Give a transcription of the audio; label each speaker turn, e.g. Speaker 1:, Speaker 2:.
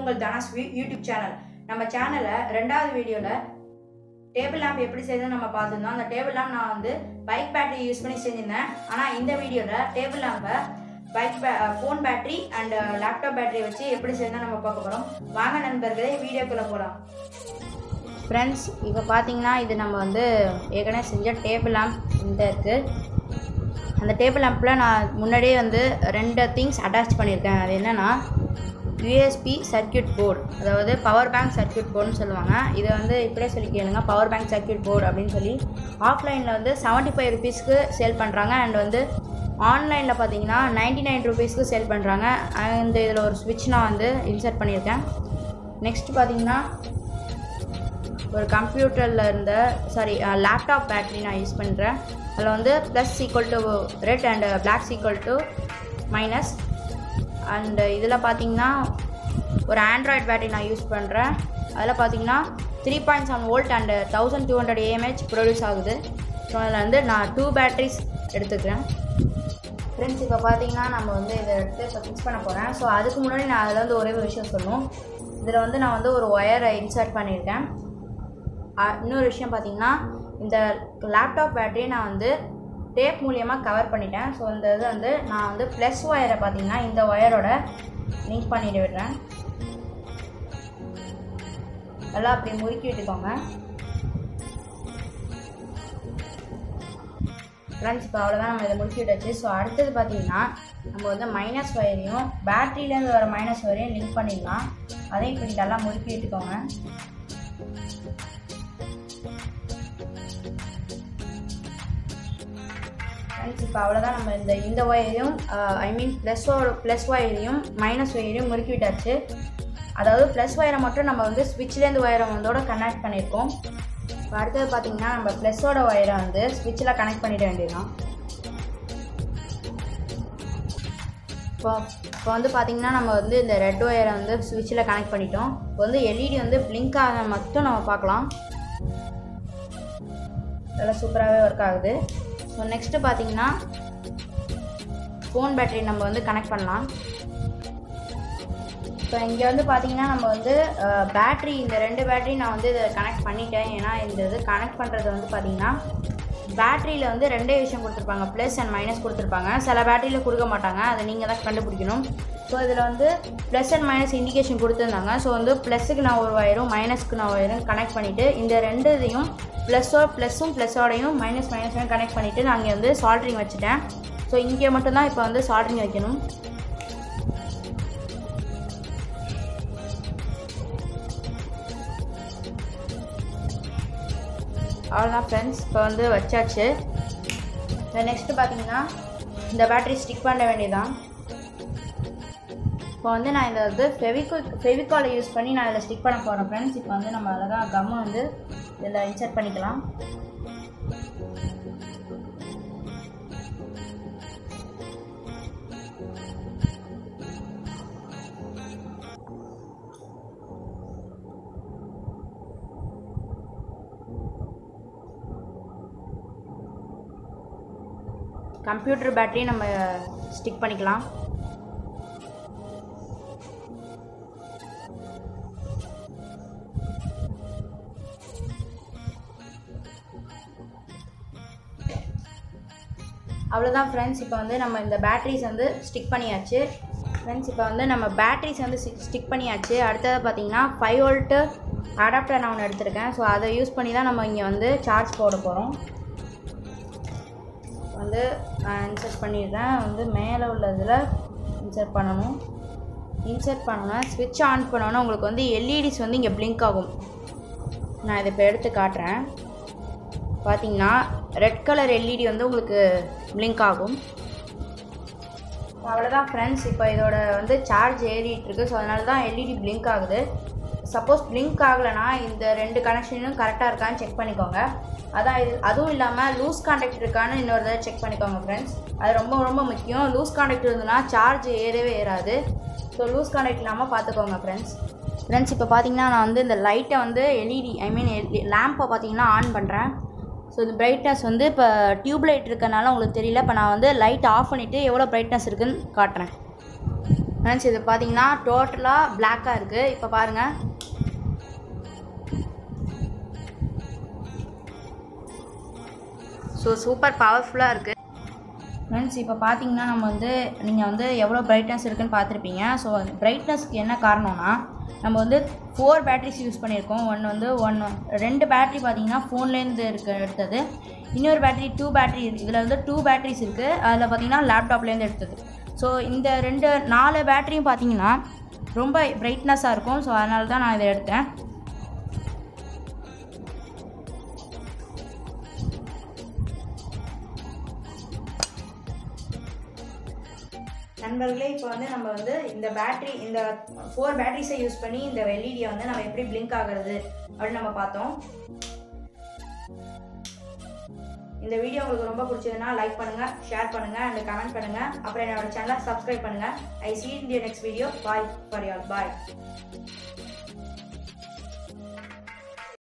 Speaker 1: உங்கள் தனாஸ் we- YouTube channel நம்ம சேனலை ரெண்டாவது வீடியோவில் டேபிள் லேம்ப் எப்படி செய்யணும்னு நம்ம பார்த்துருந்தோம் அந்த டேபிள் லேம்ப் நான் வந்து பைக் பேட்டரி யூஸ் பண்ணி செஞ்சிருந்தேன் ஆனால் இந்த வீடியோவில் டேபிள் லேம்பை பைக் பே phone battery and laptop battery வச்சு எப்படி செய்யணும் நம்ம பார்க்க போகிறோம் வாங்க நண்பர்களே வீடியோக்குள்ளே போகலாம் ஃப்ரெண்ட்ஸ் இப்போ பார்த்தீங்கன்னா இது நம்ம வந்து ஏற்கனவே செஞ்ச டேபிள் லேம்ப் இந்த இருக்குது அந்த டேபிள் லேம்பில் நான் முன்னாடியே வந்து ரெண்டு திங்ஸ் அட்டாச் பண்ணியிருக்கேன் அது என்னென்னா யூஎஸ்பி சர்க்யூட் போர்டு அதாவது பவர் பேங்க் சர்க்யூட் போர்டுன்னு சொல்லுவாங்க இதை வந்து இப்படியே சொல்லி கேளுங்க பவர் பேங்க் சர்க்யூட் போர்டு அப்படின்னு சொல்லி ஆஃப்லைனில் வந்து செவன்ட்டி ஃபைவ் ருபீஸ்க்கு சேல் பண்ணுறாங்க அண்ட் வந்து ஆன்லைனில் பார்த்தீங்கன்னா நைன்ட்டி நைன் ருபீஸ்க்கு சேல் பண்ணுறாங்க அண்ட் இதில் ஒரு ஸ்விட்ச் நான் வந்து இன்சர்ட் பண்ணியிருக்கேன் நெக்ஸ்ட் பார்த்தீங்கன்னா ஒரு கம்ப்யூட்டரில் இருந்த சாரி லேப்டாப் பேட்டரி நான் யூஸ் பண்ணுறேன் அதில் வந்து plus equal to red and black equal to minus and இதில் பார்த்தீங்கன்னா ஒரு ஆண்ட்ராய்ட் பேட்டரி நான் யூஸ் பண்ணுறேன் அதில் பார்த்தீங்கன்னா three point seven volt and thousand two hundred AMH produce ஆகுது ஸோ அதில் வந்து நான் டூ பேட்டரிஸ் எடுத்துக்கிறேன் ஃப்ரெண்ட்ஸ் இப்போ பார்த்தீங்கன்னா நம்ம வந்து இதை எடுத்து இப்போ ஃபிக்ஸ் பண்ண போகிறேன் ஸோ அதுக்கு முன்னாடி நான் அதில் வந்து ஒரே ஒரு விஷயம் சொல்லணும் இதில் வந்து நான் வந்து ஒரு ஒயரை இன்சர்ட் பண்ணியிருக்கேன் அஹ் இன்னொரு விஷயம் பார்த்தீங்கன்னா இந்த லேப்டாப் பேட்டரியை நான் வந்து டேப் மூலியமாக கவர் பண்ணிட்டேன் ஸோ இந்த இது வந்து நான் வந்து ப்ளஸ் ஒயரை பார்த்தீங்கன்னா இந்த ஒயரோட லிங்க் பண்ணிட்டு விடுறேன் எல்லாம் அப்படி முறுக்கி விட்டுக்கோங்க ஃப்ரெண்ட்ஸ் இப்போ அவ்வளோதான் நம்ம இதை முறுக்கி விட்டாச்சு ஸோ அடுத்தது பார்த்தீங்கன்னா நம்ம வந்து மைனஸ் ஒயரையும் பேட்டரியிலேருந்து வர மைனஸ் ஒயரையும் லிங்க் பண்ணிடலாம் அதையும் இப்படி நல்லா முறுக்கி விட்டுக்கோங்க ஃப்ரெண்ட்ஸ் இப்போ அவ்வளோதான் நம்ம இந்த இந்த ஒயரையும் ஐ மீன் ப்ளஸ்ஸோட ப்ளஸ் ஒயரையும் மைனஸ் ஒயரையும் முறுக்கி விட்டாச்சு அதாவது ப்ளஸ் ஒயரை மட்டும் நம்ம வந்து ஸ்விட்ச்லேருந்து ஒயரை வந்தோட கனெக்ட் பண்ணியிருக்கோம் இப்போ அடுத்தது பார்த்தீங்கன்னா நம்ம ப்ளஸ்ஸோட ஒயரை வந்து ஸ்விட்சில் கனெக்ட் பண்ணிட வேண்டியதுதான் இப்போ இப்போ வந்து பார்த்தீங்கன்னா நம்ம வந்து இந்த ரெட் ஒயரை வந்து ஸ்விட்சில் கனெக்ட் பண்ணிட்டோம் இப்போ வந்து எல்இடி வந்து பிளிங்க் ஆக மட்டும் நம்ம பார்க்கலாம் நல்லா சூப்பராகவே ஒர்க் ஆகுது ஸோ நெக்ஸ்ட்டு பார்த்தீங்கன்னா ஃபோன் பேட்டரி நம்ம வந்து கனெக்ட் பண்ணலாம் இப்போ இங்கே வந்து பார்த்தீங்கன்னா நம்ம வந்து பேட்ரி இந்த ரெண்டு பேட்டரி நான் வந்து இதை கனெக்ட் பண்ணிட்டேன் ஏன்னா இந்த இது கனெக்ட் பண்ணுறது வந்து பார்த்தீங்கன்னா பேட்டரியில் வந்து ரெண்டே விஷயம் கொடுத்துருப்பாங்க ப்ளஸ் அண்ட் மைனஸ் கொடுத்துருப்பாங்க சில பேட்டரியில் கொடுக்க மாட்டாங்க அதை நீங்கள் தான் கண்டுபிடிக்கணும் ஸோ இதில் வந்து ப்ளஸ் அண்ட் மைனஸ் இண்டிகேஷன் கொடுத்துருந்தாங்க ஸோ வந்து ப்ளஸுக்கு நான் ஒரு ஒயரும் மைனஸ்க்கு நான் ஒயரும் கனெக்ட் பண்ணிவிட்டு இந்த ரெண்டு இதையும் ப்ளஸ்ஸோ ப்ளஸ்ஸும் ப்ளஸ்ஸோடையும் மைனஸ் மைனஸையும் கனெக்ட் பண்ணிவிட்டு நான் இங்கே வந்து சால்ட்ரிங் வச்சுட்டேன் ஸோ இங்கே மட்டும்தான் இப்போ வந்து சால்ட்ரிங் வைக்கணும் அவ்வளோதான் ஃப்ரெண்ட்ஸ் இப்போ வந்து வச்சாச்சு நெக்ஸ்ட்டு பார்த்தீங்கன்னா இந்த பேட்டரி ஸ்டிக் பண்ண வேண்டியதான் இப்போ வந்து நான் இதை வந்து ஃபெவிக்விக் ஃபெவிகாலை யூஸ் பண்ணி நான் இதில் ஸ்டிக் பண்ண போகிறேன் ஃப்ரெண்ட்ஸ் இப்போ வந்து நம்ம அழகாக கம்மை வந்து இதில் இன்சர்ட் பண்ணிக்கலாம் கம்ப்யூட்டர் பேட்டரி நம்ம ஸ்டிக் பண்ணிக்கலாம் அவ்வளோதான் ஃப்ரெண்ட்ஸ் இப்போ வந்து நம்ம இந்த பேட்டரிஸ் வந்து ஸ்டிக் பண்ணியாச்சு ஃப்ரெண்ட்ஸ் இப்போ வந்து நம்ம பேட்டரிஸ் வந்து ஸ்டிக் பண்ணியாச்சு அடுத்தது பார்த்தீங்கன்னா ஃபைவ் வோல்ட்டு அடாப்டர் நான் ஒன்று எடுத்திருக்கேன் ஸோ அதை யூஸ் பண்ணி தான் நம்ம இங்கே வந்து சார்ஜ் போட போகிறோம் வந்து நான் இன்சர்ட் பண்ணிடுறேன் வந்து மேலே உள்ள இதில் இன்சர்ட் பண்ணணும் இன்சர்ட் பண்ணோன்னா ஸ்விட்ச் ஆன் பண்ணோன்னா உங்களுக்கு வந்து எல்இடிஸ் வந்து இங்கே பிளிங்க் ஆகும் நான் இதை இப்போ எடுத்து காட்டுறேன் பார்த்தீங்கன்னா ரெட் கலர் எல்இடி வந்து உங்களுக்கு பிளிங்க் ஆகும் அவ்வளோதான் ஃப்ரெண்ட்ஸ் இப்போ இதோட வந்து சார்ஜ் ஏறிட்டு இருக்கு ஸோ அதனால தான் எல்இடி பிளிங்க் ஆகுது சப்போஸ் பிளிங்க் ஆகலைன்னா இந்த ரெண்டு கனெக்ஷனும் கரெக்டாக இருக்கான்னு செக் பண்ணிக்கோங்க அதான் இது அதுவும் இல்லாமல் லூஸ் கான்டாக்ட் இருக்கான்னு இன்னொரு தடவை செக் பண்ணிக்கோங்க ஃப்ரெண்ட்ஸ் அது ரொம்ப ரொம்ப முக்கியம் லூஸ் கான்டாக்ட் இருந்ததுன்னா சார்ஜ் ஏறவே ஏறாது ஸோ லூஸ் கான்டாக்ட் இல்லாமல் பார்த்துக்கோங்க ஃப்ரெண்ட்ஸ் ஃப்ரெண்ட்ஸ் இப்போ பார்த்தீங்கன்னா நான் வந்து இந்த லைட்டை வந்து எல்இடி ஐ மீன் லேம்பை பார்த்தீங்கன்னா ஆன் பண்ணுறேன் ஸோ இந்த பிரைட்னஸ் வந்து இப்போ டியூப் லைட் இருக்கனால உங்களுக்கு தெரியல இப்போ நான் வந்து லைட் ஆஃப் பண்ணிவிட்டு எவ்வளோ பிரைட்னஸ் இருக்குன்னு காட்டுறேன் ஃப்ரெண்ட்ஸ் இது பார்த்தீங்கன்னா டோட்டலாக பிளாக்காக இருக்குது இப்போ பாருங்கள் ஸோ சூப்பர் பவர்ஃபுல்லாக இருக்குது ஃப்ரெண்ட்ஸ் இப்போ பார்த்தீங்கன்னா நம்ம வந்து நீங்கள் வந்து எவ்வளோ பிரைட்னஸ் இருக்குன்னு பார்த்துருப்பீங்க ஸோ பிரைட்னஸ்க்கு என்ன காரணம்னா நம்ம வந்து ஃபோர் பேட்டரிஸ் யூஸ் பண்ணியிருக்கோம் ஒன்று வந்து ஒன்று ரெண்டு பேட்டரி பார்த்தீங்கன்னா ஃபோன்லேருந்து இருக்க எடுத்தது இன்னொரு பேட்டரி டூ பேட்டரி இதில் வந்து டூ பேட்டரிஸ் இருக்குது அதில் பார்த்தீங்கன்னா லேப்டாப்லேருந்து எடுத்தது ஸோ இந்த ரெண்டு நாலு பேட்டரியும் பார்த்தீங்கன்னா ரொம்ப பிரைட்னஸாக இருக்கும் ஸோ அதனால தான் நான் இதை எடுத்தேன் நண்பர்களே இப்போ வந்து நம்ம வந்து இந்த பேட்டரி இந்த ஃபோர் பேட்டரிஸை யூஸ் பண்ணி இந்த எல்இடியை வந்து நம்ம எப்படி பிளிங்க் ஆகுறது அப்படின்னு நம்ம பார்த்தோம் இந்த வீடியோ உங்களுக்கு ரொம்ப பிடிச்சதுன்னா லைக் பண்ணுங்க ஷேர் பண்ணுங்க அண்ட் கமெண்ட் பண்ணுங்க அப்புறம் என்னோட சேனலை சப்ஸ்கிரைப் பண்ணுங்க ஐ see you in the next video bye for your bye